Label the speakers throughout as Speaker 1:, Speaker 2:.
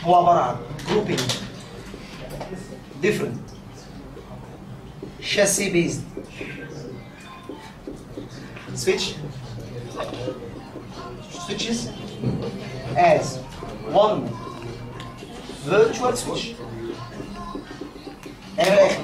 Speaker 1: هو عباره عن grouping different chassis based switch switches as one virtual switch يعني من الاخر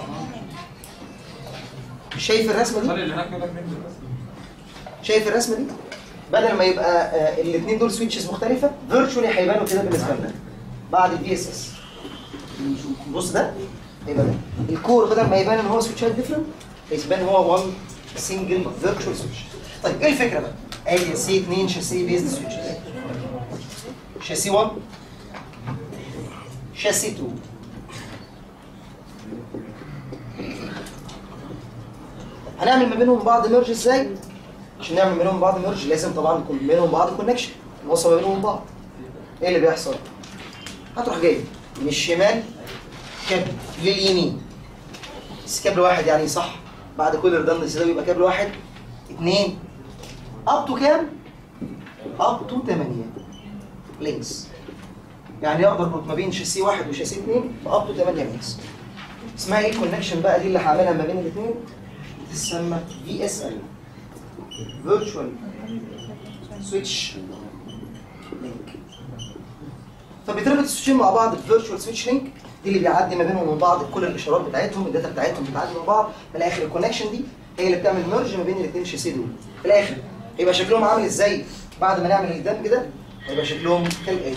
Speaker 1: شايف الرسمه دي؟
Speaker 2: خلي اللي هناك يقول لك ننزل بس
Speaker 1: شايف الرسمه دي؟ بدل ما يبقى الاثنين دول سويتشز مختلفه فيرتشوالي هيبانوا كده بالنسبه لنا بعد الفي اس اس بص ده يبقى ده الكور بدل ما يبان ان هو سويتشات ديفرنت هيبان هو 1 سنجل فيرتشوال سويتش طيب ايه الفكره بقى؟ ادي سي 2 شاسيه بيزد سويتشز شاسيه 1 شاسيه 2 هنعمل ما بينهم بعض ميرج ازاي؟ عشان نعمل ما بينهم بعض ميرج لازم طبعا يكون بينهم بعض كونكشن نوصل ما بينهم بعض ايه اللي بيحصل؟ هتروح جاي من الشمال كابل لليمين بس كابل واحد يعني صح بعد كل الريدندنسي ده بيبقى كابل واحد اثنين اب تو كام؟ اب تو 8 لينكس يعني اقدر اربط ما بين شاسيه واحد وشاسيه اثنين باب تو 8 لينكس اسمها ايه الكونكشن بقى دي اللي هعملها ما بين الاثنين بتسمى في اس ال فيرتشوال سويتش لينك فبيتربط السويتشين مع بعض بفيرتشوال سويتش لينك دي اللي بيعدي ما بينهم ومن بعض كل الاشارات بتاعتهم الداتا بتاعتهم بتعدي من بعض في الاخر الكونكشن دي هي اللي بتعمل ميرج ما بين الاثنين شاسيه دول في الاخر هيبقى شكلهم عامل ازاي بعد ما نعمل الدمج ده هيبقى شكلهم كالاتي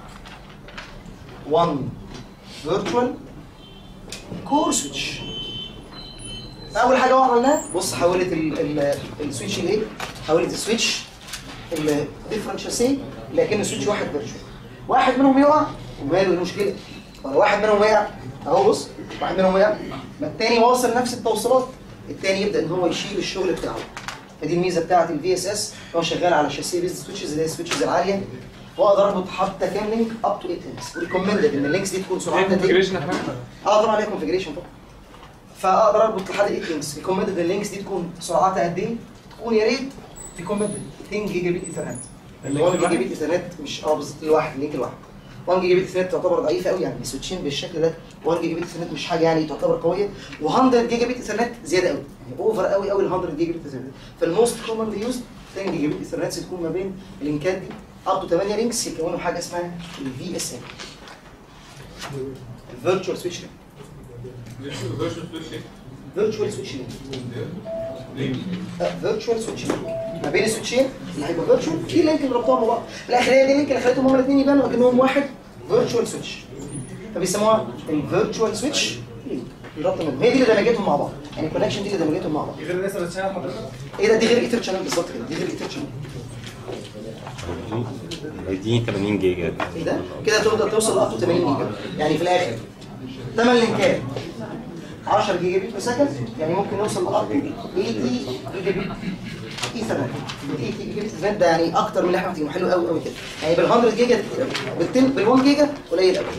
Speaker 1: 1 فيرتشوال كور سويتش اول حاجه هو عملناها بص حولت ال- ال- السويتش لايه حولت السويتش الديفرنت شاسيه لكن سويتش واحد فيرتشوال واحد منهم يقع وماله إيه المشكله ولا واحد منهم وقع اهو بص واحد منهم وقع ما التاني واصل نفس التوصيلات التاني يبدا ان هو يشيل الشغل بتاعه فدي الميزه بتاعه الفي اس اس هو شغال على شاسيه بيز سويتشز اللي هي السويتشز العاليه واقدر اربط حتى كام لينك اب تو 8 لينكس وريكومندد ان اللينكس دي تكون سرعتها دي
Speaker 2: كونفجريشن احنا
Speaker 1: اه طبعا ليها كونفجريشن طبعا فاقدر اربط لحد 8 لينكس ريكومندد اللينكس دي تكون سرعتها قد ايه؟ تكون يا ريت ريكومندد 10 جيجا بت ايثرنت ال 1 جيجا بت ايثرنت مش اه بالظبط الواحد اللينك الواحد 1 جيجا بت ايثرنت تعتبر ضعيفه قوي يعني بسويتشين بالشكل ده 1 جيجا بت ايثرنت مش حاجه يعني تعتبر قويه و100 جيجا بت ايثرنت زياده قوي يعني اوفر قوي قوي ال 100 جيجا بت ايثرنت فالموست كومنلي يوزد 10 جيجا بت ايثرنت تكون ما بين اللينكات دي اب تو 8 لينكس يكونوا حاجه اسمها الفي اس ام الفيرتشوال سويتش فيرتشوال سويتش فيرتشوال سويتش ما بين السويتشين اللي هيبقى فيرتشوال في لينك اللي ربطهم ببعض في الاخر هي دي اللينك اللي خلتهم هما الاثنين يبانوا كانهم واحد فيرتشوال سويتش فبيسموها الفيرتشوال سويتش لينك الربط منهم هي دي اللي دمجتهم مع بعض يعني الكونكشن دي اللي دمجتهم مع بعض
Speaker 2: غير الناس اللي بتشتغل حضرتك
Speaker 1: ايه ده دي غير ايثر شانل بالظبط كده دي غير ايثر شانل
Speaker 3: دي 80 جيجا
Speaker 1: ايه ده كده تقدر توصل اب تو 80 جيجا يعني في الاخر 8 لينكات 10 جيجا بت بسكند يعني ممكن نوصل لاب 80 جيجا بت ايثرنت 80 جيجا بت ايثرنت ده يعني اكتر من اللي احنا محتاجينه حلو قوي قوي كده يعني بال 100 جيجا كتير قوي بال 10 بال 1 جيجا قليل قوي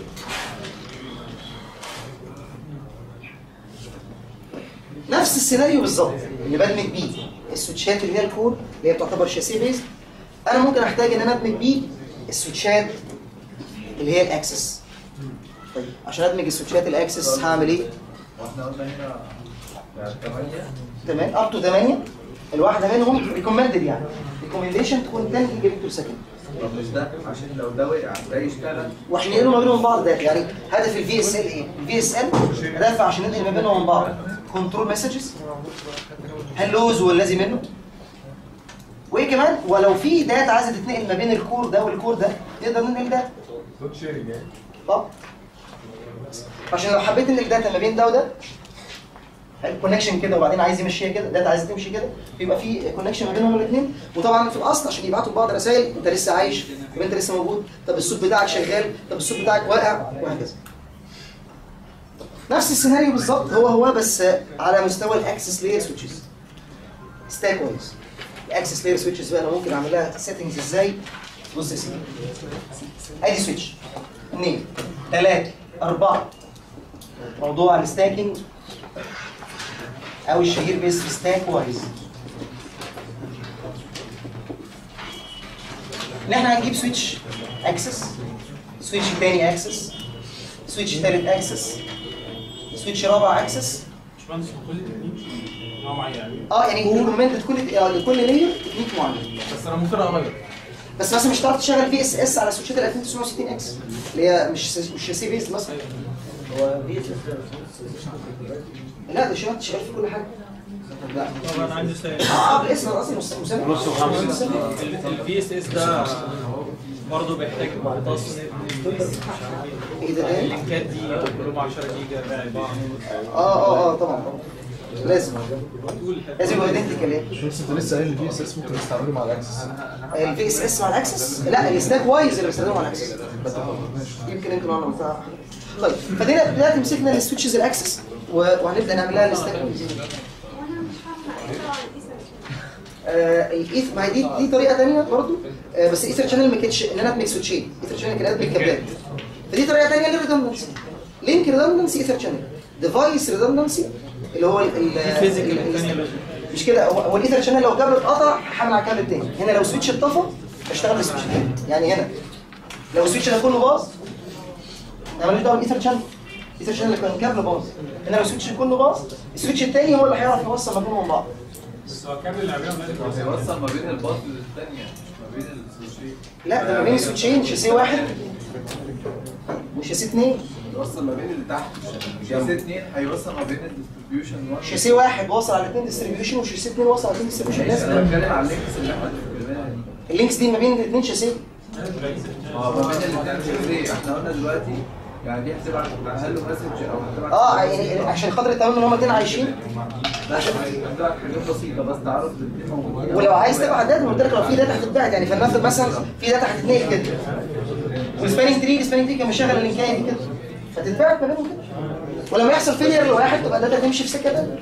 Speaker 1: نفس السيناريو بالظبط اللي بدمج بيه السويتشات اللي هي الكور اللي هي بتعتبر شاسيه بيز انا ممكن احتاج ان انا ادمج بيه السويتشات اللي هي الاكسس طيب عشان ادمج السويتشات الاكسس هعمل ايه؟
Speaker 4: واحنا قلنا هنا يعني 8
Speaker 1: تمام اب تو 8 الواحده منهم ريكومندد يعني ريكومنديشن تكون 10 جيجا بت بير سكند
Speaker 4: طب مش ده عشان لو ده وقع ده يشتغل
Speaker 1: واحنا ننقل ما بينهم بعض ده يعني هدف الفي اس ال ايه؟ الفي اس ال هدف عشان ننقل ما بينهم من بعض كنترول مسجز هلوز والذي منه وايه كمان ولو في داتا عايزه تتنقل ما بين الكور ده والكور ده نقدر ننقل داتا
Speaker 2: صوت شيرنج يعني
Speaker 1: طب عشان لو حبيت انقل داتا ما بين ده وده الكونكشن كده وبعدين عايز يمشيها كده داتا عايزه تمشي كده يبقى في كونكشن ما بينهم الاثنين وطبعا في الاصل عشان يبعتوا لبعض رسائل انت لسه عايش طب انت لسه موجود طب الصوت بتاعك شغال طب الصوت بتاعك واقع وهكذا نفس السيناريو بالظبط هو هو بس على مستوى الاكسس لاير سويتشز ستاك وايز الاكسس لاير سويتشز بقى انا ممكن اعمل لها سيتنجز ازاي بص يا سيدي ادي سويتش اثنين ثلاثة أربعة موضوع الستاكينج أو الشهير باسم ستاك وايز إن إحنا هنجيب سويتش أكسس سويتش تاني اكسس سويتش تالت اكسس سويتش رابع اكسس
Speaker 5: مش مهندس في كل تكنيك نوع معين يعني
Speaker 1: اه يعني امبلمنت كل آه، لكل لاير تكنيك معين
Speaker 2: بس انا ممكن اغير
Speaker 1: بس مثلا مش هتعرف تشغل في اس اس على سويتشات ال 2960 اكس اللي هي مش مش سي بيس مثلا
Speaker 6: هو في اس
Speaker 1: لا ده شغال شغال في كل حاجه لا
Speaker 5: طب انا عندي سؤال
Speaker 1: اه بالاسم انا قصدي مس- مسمى
Speaker 3: نص وخمسة.
Speaker 5: الفي اس اس ده برضه بيحتاج تصنيف
Speaker 1: ايه ده تاني؟
Speaker 5: اللينكات دي كلهم 10 جيجا باقي بعض
Speaker 1: اه اه اه طبعا طبعا لازم لازم يبقى ايدنتيكال يعني
Speaker 2: بس انت لسه قايل الفي اس اس ممكن استعمله مع الاكسس
Speaker 1: الفي اس اس مع الاكسس لا الستاك وايز اللي بيستخدمه مع الاكسس يمكن يمكن انا قلتها طيب فدينا دلوقتي مسكنا السويتشز الاكسس و- وهنبدا نعمل لها الستاك وايز
Speaker 7: وانا مش عارفه اقرا الايثر
Speaker 1: آه الايث ما هي دي دي طريقه ثانيه برضو آه بس الايثر شانل ما كانتش ان انا ادمج سويتشين الايثر شانل كانت بالكابلات فدي طريقه ثانيه للريدندنسي لينك ريدندنسي ايثر شانل ديفايس ريدندنسي اللي هو ال- ال-
Speaker 5: physical
Speaker 1: ال-
Speaker 5: الثانية
Speaker 1: ال-
Speaker 5: بقى.
Speaker 1: مش كده هو هو الايثر شانل لو كابل اتقطع هحمل على الكابل الثاني هنا لو سويتش اتطفى بشتغل بالسويتش الثاني يعني هنا لو السويتش ده كله باظ انا ماليش دعوه بالايثر شانل الايثر شانل اللي كان كابل باظ هنا لو السويتش كله باظ السويتش الثاني هو اللي هيعرف يوصل ما بينهم بعض
Speaker 5: بس هو كامل اللعبيه ولازم
Speaker 4: هيوصل ما بين الباص للثانية ما بين السويتشين
Speaker 1: لا ده ما بين سويتشين شاسيه واحد وشاسيه اثنين
Speaker 4: يوصل ما بين اللي تحت شاسيه اثنين هيوصل ما بين الديستريبيوشن 1
Speaker 1: شاسيه واحد واصل على اثنين ديستريبيوشن وشاسيه اثنين واصل على اثنين ديستريبيوشن لازم
Speaker 4: انا بتكلم على اللينكس اللي احنا بنتكلم
Speaker 1: اللينكس دي ما بين الاثنين شاسيه
Speaker 4: ما هو ما بين الاثنين شاسيه احنا قلنا دلوقتي يعني دي هتبعت هلو مسج او هتبعت
Speaker 1: اه يعني عشان خاطر تمام ان هما الاثنين عايشين
Speaker 4: عشان هتبعت حاجات بسيطه بس تعرف الاثنين موجودين
Speaker 1: ولو عايز تبعت داتا قلت لك لو في داتا هتتبعت يعني فلنفرض مثلا في داتا هتتنقل كده والسبانينج تري السبانينج تري كان مشغل اللينكايه دي كده فتتبعت ما بينهم كده ولما يحصل فيلير لواحد تبقى الداتا تمشي في سكه تانيه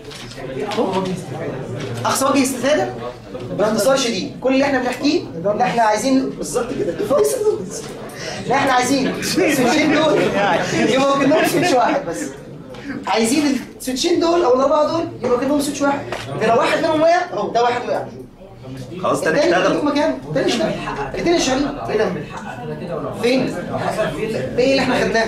Speaker 1: اقصى وجه استفاده باختصار شديد كل اللي احنا بنحكيه ان احنا عايزين بالظبط كده الديفايس ان احنا عايزين السويتشين دول يبقوا كانهم سويتش واحد بس عايزين السويتشين دول او الاربعه دول يبقوا كانهم سويتش واحد ده لو واحد منهم وقع اهو ده واحد وقع
Speaker 3: خلاص تاني
Speaker 1: التاني
Speaker 3: اشتغل
Speaker 1: في مكانه التاني اشتغل الاثنين شغالين ايه ده فين؟ ده ايه اللي احنا خدناه؟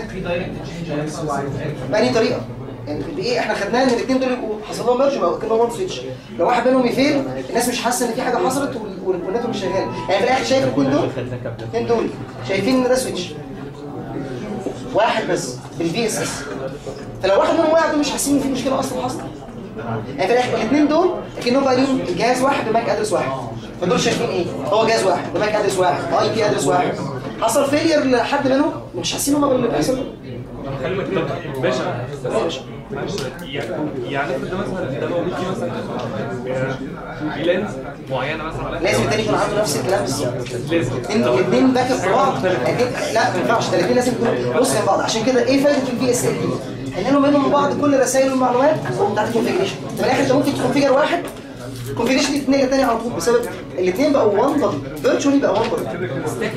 Speaker 1: بأنهي طريقه؟ يعني بايه احنا خدناه ان الاثنين دول يبقوا حصل لهم ميرج بقى كانهم وان سويتش لو واحد منهم يفيل الناس مش حاسه ان في حاجه حصلت وال- وال- والنتورك مش شغال يعني في الاخر شايف الاثنين دول الاثنين دول شايفين ان ده سويتش واحد بس بالفي اس اس فلو واحد منهم وقع دول مش حاسين ان في مشكله اصلا حصلت يعني في الاخر الاثنين دول لكنهم بقى ليهم جهاز واحد بماك ادرس واحد فدول شايفين ايه؟ هو جهاز واحد بماك ادرس واحد اي بي ادرس واحد حصل فيلير لحد منهم مش حاسين هم باللي بيحصل
Speaker 8: خلي بالك طب باشا معلش يعني يعني افرض ده مثلا ده موجود فيه مثلا في لينز معينه مثلا
Speaker 1: لازم التاني يكون عنده نفس الكلام بالظبط
Speaker 8: لازم
Speaker 1: الاثنين باك اب بعض الاتنين- لا ما ينفعش ده الاثنين لازم يكونوا نص من بعض عشان كده ايه فائده البي اس ال دي؟ هنقلوا منهم بعض كل رسائل والمعلومات بتاعت الكونفيجريشن في الاخر انت ممكن تكونفيجر واحد الكونفيجريشن دي تتنقل تاني على طول بسبب الاثنين بقوا وان بادي فيرتشوالي بقى وان بادي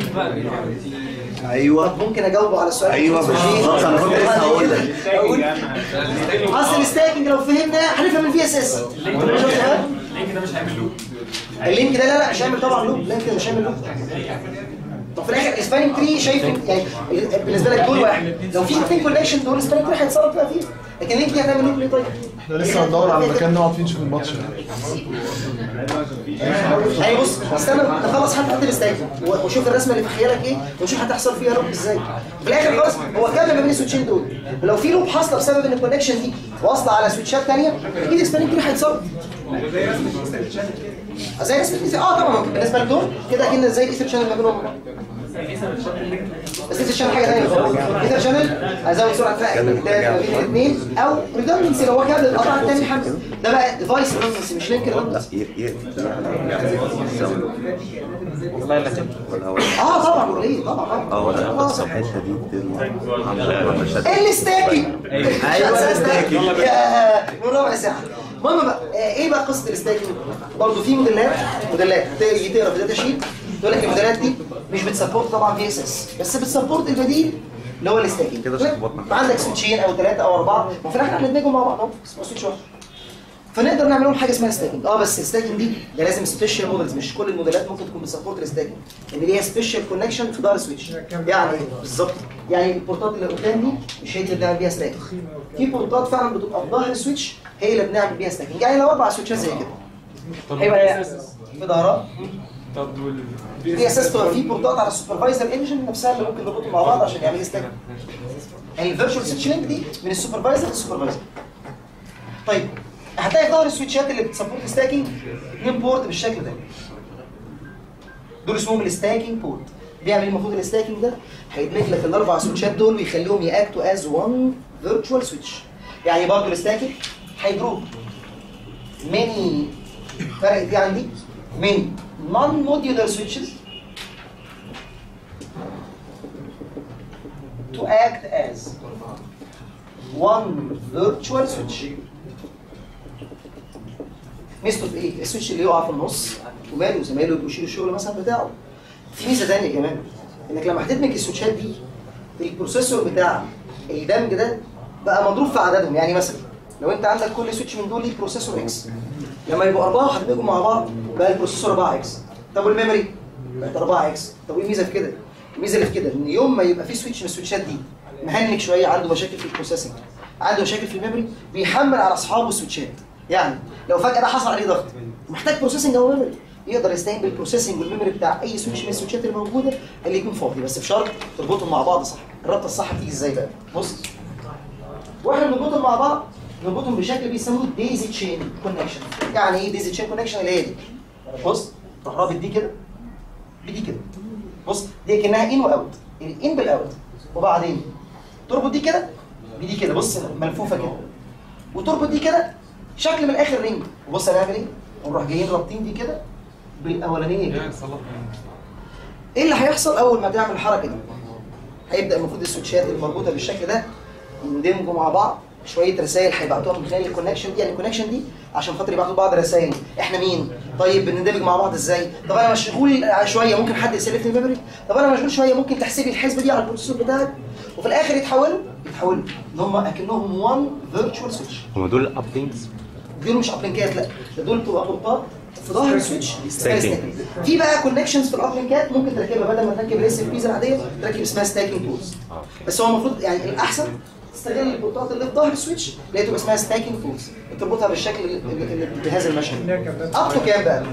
Speaker 3: ايوه
Speaker 1: ممكن اجاوبه على السؤال
Speaker 3: ايوه بالظبط انا كنت لسه هقول لك
Speaker 1: اصل الستاكينج لو فهمنا هنفهم الفي اس اس
Speaker 5: اللينك ده مش هيعمل لوب
Speaker 1: اللينك ده لا لا مش هيعمل طبعا لوب اللينك ده مش هيعمل لوب طب في الاخر السبانينج تري شايف إن- يعني ال- بالنسبه لك دول واحد لو في اثنين كونكشن دول السبانينج تري هيتصرف بقى فيه لكن اللينك دي هتعمل لوب ليه طيب؟
Speaker 2: احنا لسه هندور على مكان نقعد فيه نشوف الماتش
Speaker 1: يعني بص استنى نخلص حتى حتى الستاكينج و- وشوف الرسمه اللي في خيالك ايه وشوف هتحصل فيها لوب ازاي في الاخر خلاص هو كامل ما بين السويتشين دول ولو في لوب حاصله بسبب ان الكونكشن دي واصله على سويتشات ثانيه اكيد السبانينج تري هيتصرف زي رسمه الإيثر- اه طبعا ممكن بالنسبه لدول كده اكن زي الايثر شانل ما بينهم بس ايثر شانل حاجه ثانيه ايثر شانل ازود سرعه فائق ما بين الاثنين او ريدندنسي لو هو كابل القطع الثاني حاجه ده بقى ديفايس ريدندنسي مش لينك ريدندنسي
Speaker 3: والله لا ولا هو
Speaker 1: اه طبعا ليه طبعا
Speaker 3: اه ولا
Speaker 1: طبعا
Speaker 3: بس الحته دي دي عامله مشهد
Speaker 1: الستاكينج
Speaker 3: أيوة، الستاكينج.
Speaker 1: يا من ربع ساعه المهم بقى آه، ايه بقى قصه الستاكينج برضه في موديلات موديلات تيجي تقرا في داتا شيت تقول لك الموديلات دي مش بتسبورت طبعا في اس اس بس بتسبورت البديل اللي هو الستاكينج
Speaker 3: كده شخبطنا.
Speaker 1: عندك سويتشين او ثلاثه او اربعه وفي الاخر هندمجهم مع بعض اهو اسمه سويتش واحد فنقدر نعمل لهم حاجه اسمها ستاكينج اه بس الستاكينج دي ده لازم سبيشال مودلز مش كل الموديلات ممكن تكون بتسبورت الستاكينج ان ليها سبيشال كونكشن في ظهر سويتش يعني إيه؟ بالظبط يعني البورتات اللي قدام دي مش هي اللي بنعمل بيها ستاكينج في بورتات فعلا بتبقى في ظهر السويتش هي اللي بنعمل بيها ستاكينج يعني لو اربع سويتشات زي كده
Speaker 8: طب
Speaker 1: هيبقى
Speaker 8: VSS
Speaker 1: في ظهرها
Speaker 8: طب وال
Speaker 1: في اساس تبقى في بورتات على السوبرفايزر انجن نفسها اللي ممكن نربطهم مع بعض عشان يعمل ستاك يعني الفيرتشوال سويتش لينك دي من السوبرفايزر للسوبرفايزر طيب هتلاقي في ظهر السويتشات اللي بتسبورت ستاكينج اثنين بورت بالشكل ده دول اسمهم الستاكينج بورت بيعمل ايه المفروض الستاكينج ده هيدمج لك الاربع سويتشات دول ويخليهم ياكتوا از وان فيرتشوال سويتش يعني برضه الستاكينج هيجروب ماني فرق دي عندي من non modular switches to act as one virtual switch ميزته في ايه؟ السويتش اللي يقع في النص وماله زمايله يبقوا يشيلوا الشغل مثلا بتاعه في ميزه ثانيه كمان انك لما هتدمج السويتشات دي البروسيسور بتاع الدمج ده بقى مضروب في عددهم يعني مثلا لو انت عندك كل سويتش من دول ليه بروسيسور اكس لما يبقوا اربعه هتدمجوا مع بعض بقى البروسيسور 4 اكس طب والميموري بقت 4 اكس طب وايه الميزه في كده؟ الميزه اللي في كده ان يوم ما يبقى في سويتش من السويتشات دي مهنج شويه عنده مشاكل في البروسيسنج عنده مشاكل في الميموري بيحمل على اصحابه السويتشات يعني لو فجاه ده حصل عليه ضغط محتاج بروسيسنج او ميموري يقدر يستعين بالبروسيسنج والميموري بتاع اي سويتش من السويتشات اللي موجوده اللي يكون فاضي بس بشرط تربطهم مع بعض صح الربطه الصح بتيجي ازاي بقى بص واحنا بنربطهم مع بعض نربطهم بشكل بيسموه ديزي تشين كونكشن يعني ايه ديزي تشين كونكشن اللي هي دي بص تروح رابط دي كده بدي كده بص دي كانها ان واوت الان بالاوت وبعدين تربط دي كده بدي كده بص ملفوفه كده وتربط دي كده شكل من الاخر رينج وبص هنعمل ايه ونروح جايين رابطين دي كده بالاولانيه كده
Speaker 8: يعني صلح
Speaker 1: ايه اللي هيحصل اول ما تعمل الحركه دي هيبدا المفروض السويتشات المربوطه بالشكل ده يندمجوا مع بعض شويه رسائل هيبعتوها من خلال الكونكشن دي يعني الكونكشن دي عشان خاطر يبعتوا بعض رسائل احنا مين طيب بنندمج مع بعض ازاي طب انا مشغول شويه ممكن حد يسلف لي الميموري طب انا مشغول شويه ممكن تحسبي الحسبه دي على البروسيسور بتاعك وفي الاخر يتحولوا يتحولوا ان هم اكنهم وان فيرتشوال سويتش
Speaker 3: هم دول الابلينكس
Speaker 1: دول مش ابلينكات لا ده دول بتبقى مربوطات في ظهر السويتش اسمها
Speaker 3: Stacking.
Speaker 1: ستاكينج في بقى كونكشنز في الابلينكات ممكن تركبها بدل ما تركب الاس ام بيز العاديه تركب اسمها ستاكينج تولز بس هو المفروض يعني الاحسن تستغل البورتات اللي في ظهر السويتش اللي هي تبقى اسمها ستاكينج تولز تربطها بالشكل اللي- اللي اللي بهذا المشهد اب تو كام بقى؟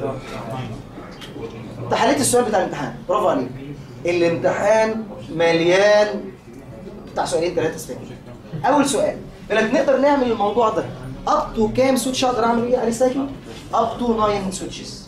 Speaker 1: انت حليت السؤال بتاع الامتحان برافو عليك الامتحان مليان بتاع سؤالين ثلاثه ستاكينج اول سؤال يقول لك نقدر نعمل الموضوع ده اب تو كام سويتش اقدر اعمل ايه عليه ستاكينج اب تو 9 سويتشز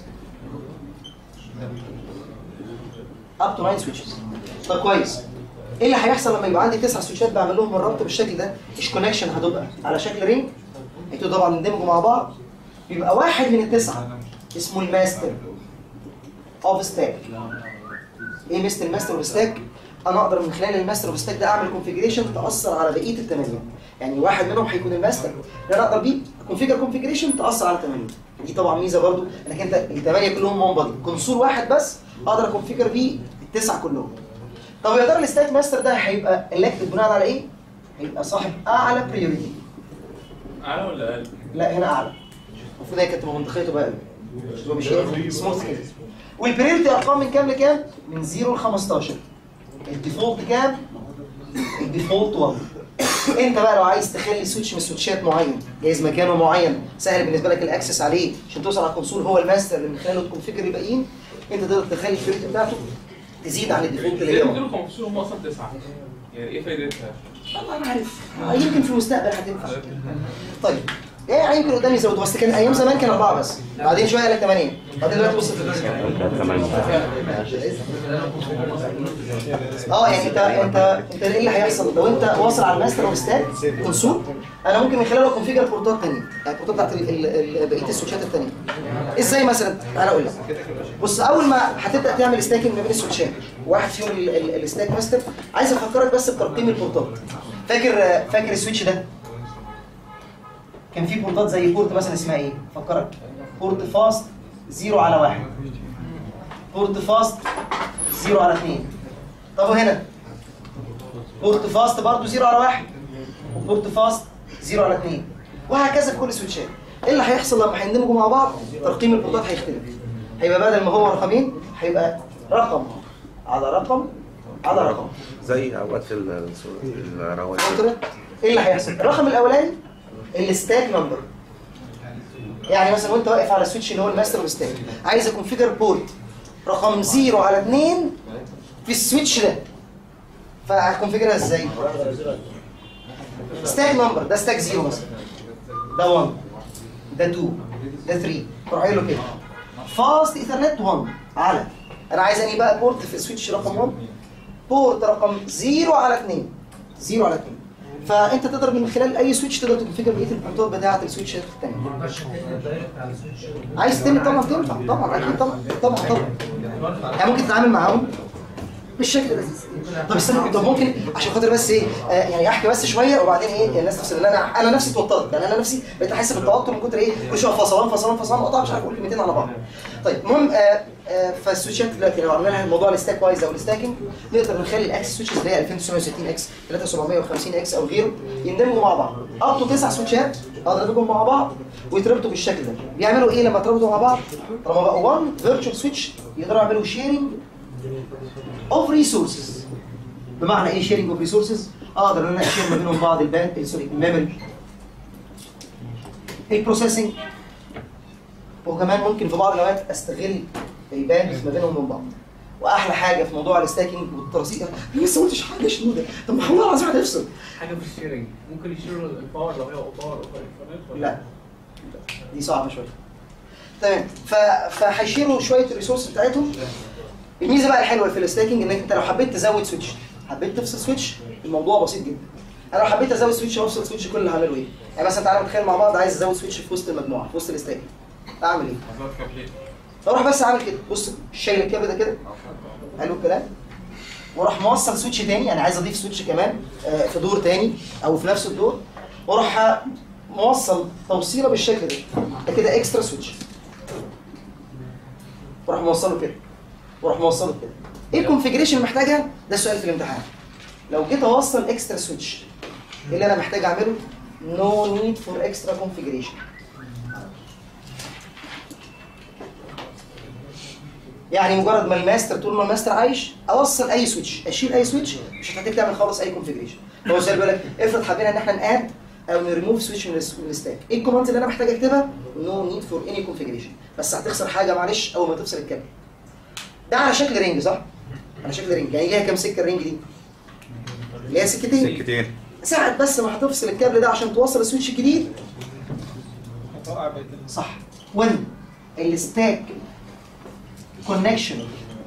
Speaker 1: اب تو 9 سويتشز طب كويس ايه اللي هيحصل لما يبقى عندي تسع سويتشات بعمل لهم الربط بالشكل ده مش كونكشن هتبقى على شكل رينج انتوا طبعا يندمجوا مع بعض بيبقى واحد من التسعه اسمه الماستر اوف ستاك ايه ميزه الماستر اوف ستاك انا اقدر من خلال الماستر اوف ستاك ده اعمل كونفيجريشن تاثر على بقيه الثمانيه يعني واحد منهم هيكون الماستر اللي انا اقدر بيه كونفيجر كونفيجريشن تاثر على الثمانيه دي طبعا ميزه برضو انك انت الثمانيه كلهم وان بادي كونسول واحد بس اقدر اكونفيجر بيه التسعه كلهم طب يا ترى الستاك ماستر ده هيبقى الكتد بناء على ايه؟ هيبقى صاحب اعلى بريوريتي
Speaker 8: اعلى ولا اقل؟
Speaker 1: لا هنا اعلى المفروض هي كانت تبقى منطقيه تبقى اقل مش تبقى مش ايه سموث كده والبريوريتي ارقام من كام لكام؟ من 0 ل 15 الديفولت كام؟ الديفولت 1 انت بقى لو عايز تخلي سويتش من سويتشات معين جايز مكانه معين سهل بالنسبه لك الاكسس عليه عشان توصل على الكونسول هو الماستر اللي من خلاله تكونفيجر الباقيين انت تقدر تخلي البريوريتي بتاعته تزيد عن الديفولت اللي
Speaker 8: ليه
Speaker 1: هي 1.
Speaker 8: 215 هم اصلا تسعه يعني ايه فايدتها؟
Speaker 1: والله ما عارف آه، يمكن في المستقبل هتنفع طيب يعني يمكن قدام يزودوا بس كان ايام زمان كان اربعه بس بعدين شويه قال لك ثمانيه بعدين دلوقتي وصلت لتسعه اه يعني انت انت انت ايه اللي هيحصل لو انت واصل على الماستر اوف ستاك كونسول انا ممكن من خلاله كونفيجر بورتات ثانيه يعني البورتات بتاعت ال- ال- ال- بقيه السويتشات الثانيه ازاي مثلا تعالى اقول لك بص اول ما هتبدا تعمل ستاكينج ما بين السويتشات واحد فيهم ال- ال- الستاك ماستر عايز افكرك بس بترقيم البورتات فاكر فاكر السويتش ده كان في بورتات زي بورت مثلا اسمها ايه فكرك بورت فاست 0 على 1 بورت فاست 0 على 2 طب وهنا بورت فاست برضه 0 على 1 وبورت فاست 0 على 2 وهكذا في كل السويتشات ايه اللي هيحصل لما هيندمجوا مع بعض ترقيم البورتات هيختلف هيبقى بدل ما هو رقمين هيبقى رقم على رقم على رقم
Speaker 3: زي اوقات ال- الرواتب
Speaker 1: فهمت ايه اللي هيحصل الرقم الاولاني الستاك نمبر يعني مثلا وانت واقف على السويتش اللي هو الماستر والستاك عايز اكونفيجر بورت رقم 0 على 2 في السويتش ده فهكونفيجرها ازاي ستاك نمبر ده ستاك 0 مثلا ده 1 ده 2 ده 3 روح قايل له كده فاست ايثرنت 1 على انا عايز انهي بقى بورت في السويتش رقم 1 بورت رقم 0 على 2 0 على 2 فانت تقدر من خلال اي سويتش تقدر تكونفيجر بقيه البورتات بتاعه السويتشات الثانيه عايز تمت طبعا تنفع طبعا اكيد طبعا طبعا طبعا يعني ممكن تتعامل معاهم بالشكل ده طب استنى طب ممكن عشان خاطر بس ايه آه يعني احكي بس شويه وبعدين ايه الناس تفصل لان انا انا نفسي اتوترت يعني انا نفسي بقيت احس بالتوتر من كتر ايه كل شويه فصلان فصلان فصلان مقطع مش عارف اقول كلمتين على بعض طيب المهم آه آه فالسويتشات دلوقتي لو عملنا موضوع الستاك وايز او الستاكينج نقدر نخلي الاكس سويتشز اللي هي 2960 اكس 3750 اكس او غيره يندمجوا مع بعض اب تو تسع سويتشات اقدر ادمجهم مع بعض ويتربطوا بالشكل ده بيعملوا ايه لما يتربطوا مع بعض طالما بقوا 1 فيرتشوال سويتش يقدروا يعملوا شيرنج اوف ريسورسز بمعنى ايه شيرنج اوف ريسورسز اقدر ان انا اشير ما بينهم بعض البان سوري الميموري البروسيسنج وكمان ممكن في بعض الاوقات استغل البان ما بينهم وبين بعض واحلى حاجه في موضوع الستاكينج والترصيد انا لسه ما قلتش حاجه شنو ده طب ما والله العظيم هتفصل
Speaker 5: حاجه في الشيرنج ممكن يشيروا الباور لو هي باور او انفرنت
Speaker 1: لا دي صعبه شويه تمام ف... فهيشيروا شويه الريسورس بتاعتهم الميزه بقى الحلوه في الستاكينج انك انت لو حبيت تزود سويتش حبيت تفصل سويتش الموضوع بسيط جدا انا لو حبيت ازود سويتش وافصل سويتش كل اللي هعمله ايه يعني مثلا تعالى نتخيل مع بعض عايز ازود سويتش في وسط المجموعه في وسط الستاكينج اعمل ايه اروح بس اعمل كده بص شايل الكابل ده كده حلو الكلام واروح موصل سويتش تاني انا عايز اضيف سويتش كمان آه، في دور تاني او في نفس الدور واروح موصل توصيله بالشكل ده ده كده اكسترا سويتش واروح موصله كده واروح موصله كده ايه الكونفيجريشن اللي محتاجها ده السؤال في الامتحان لو جيت اوصل اكسترا سويتش ايه اللي انا محتاج اعمله نو نيد فور اكسترا كونفيجريشن يعني مجرد ما الماستر طول ما الماستر عايش اوصل اي سويتش اشيل اي سويتش مش هتحتاج تعمل خالص اي كونفيجريشن هو سؤال بيقول لك افرض حبينا ان احنا ناد او نريموف سويتش من الس- من الستاك ايه الكوماندز اللي انا محتاج اكتبها نو نيد فور اني كونفيجريشن بس هتخسر حاجه معلش اول ما تفصل الكابل ده على شكل رينج صح على شكل رينج يعني ليها كام سكه الرينج دي ليها سكتين
Speaker 3: سكتين
Speaker 1: ساعة بس ما هتفصل الكابل ده عشان توصل السويتش الجديد صح وين الستاك كونكشن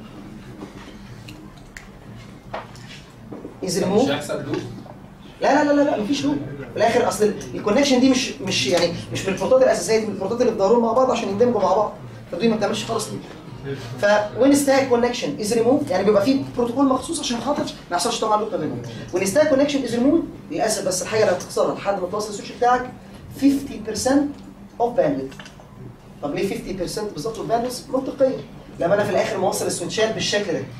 Speaker 1: از ريموف
Speaker 4: مش هيحصل لوب
Speaker 1: لا لا لا لا مفيش لوب في الاخر اصل الكونكشن دي مش مش يعني مش من البورتات الاساسيه دي من البورتات اللي بيدوروا مع بعض عشان يندمجوا مع بعض فدي ما بتعملش خالص لوب فوين ستاك كونكشن از ريموف يعني بيبقى فيه بروتوكول مخصوص عشان خاطر ما يحصلش طبعا لوب ما بينهم وين ستاك كونكشن از ريموف للاسف بس الحاجه اللي هتخسرها لحد ما توصل السويتش بتاعك 50% اوف باندويث طب ليه 50% بالظبط اوف باندويث منطقيه لما انا في الاخر موصل السويتشات بالشكل ده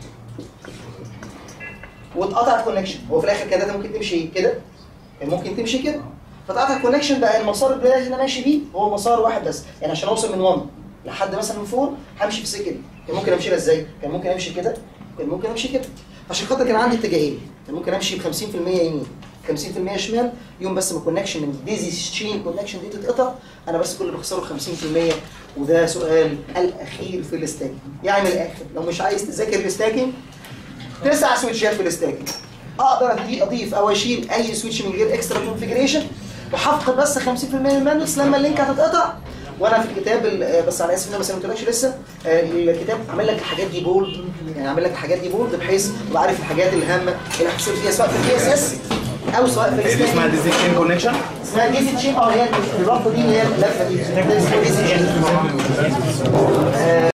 Speaker 1: واتقطع الكونكشن هو في الاخر كده ممكن تمشي كده كان ممكن تمشي كده فتقطع الكونكشن بقى المسار اللي انا ماشي بيه هو مسار واحد بس يعني عشان اوصل من 1 لحد مثلا من 4 همشي في السكه دي كان ممكن امشي ازاي كان ممكن امشي كده كان ممكن امشي كده عشان خاطر كان عندي اتجاهين كان ممكن امشي ب 50% يمين 50% شمال يوم بس ما الكونكشن من ديزي تشين كونكشن دي تتقطع انا بس كل اللي بخسره 50% وده سؤال الاخير في الستاكينج يعني من الاخر لو مش عايز تذاكر الستاكينج تسع سويتشات في الستاكينج اقدر أدي- اضيف او اشيل اي سويتش من غير اكسترا كونفيجريشن وهفقد بس 50% من الماندوس لما اللينك هتتقطع وانا في الكتاب ال- بس انا اسف ان انا ما سلمتلكش لسه آه، الكتاب عامل لك الحاجات دي بولد يعني عامل لك الحاجات دي بولد بحيث تبقى عارف الحاجات الهامه اللي هتصير فيها سواء في البي اس اس او سواء في
Speaker 3: دي اسمها
Speaker 1: الستاكينج
Speaker 3: ديزي تشين كونكشن
Speaker 1: اسمها ديزي تشين اه هي الرابطه دي اللي هي اللفه دي ده اسمها ديزي تشين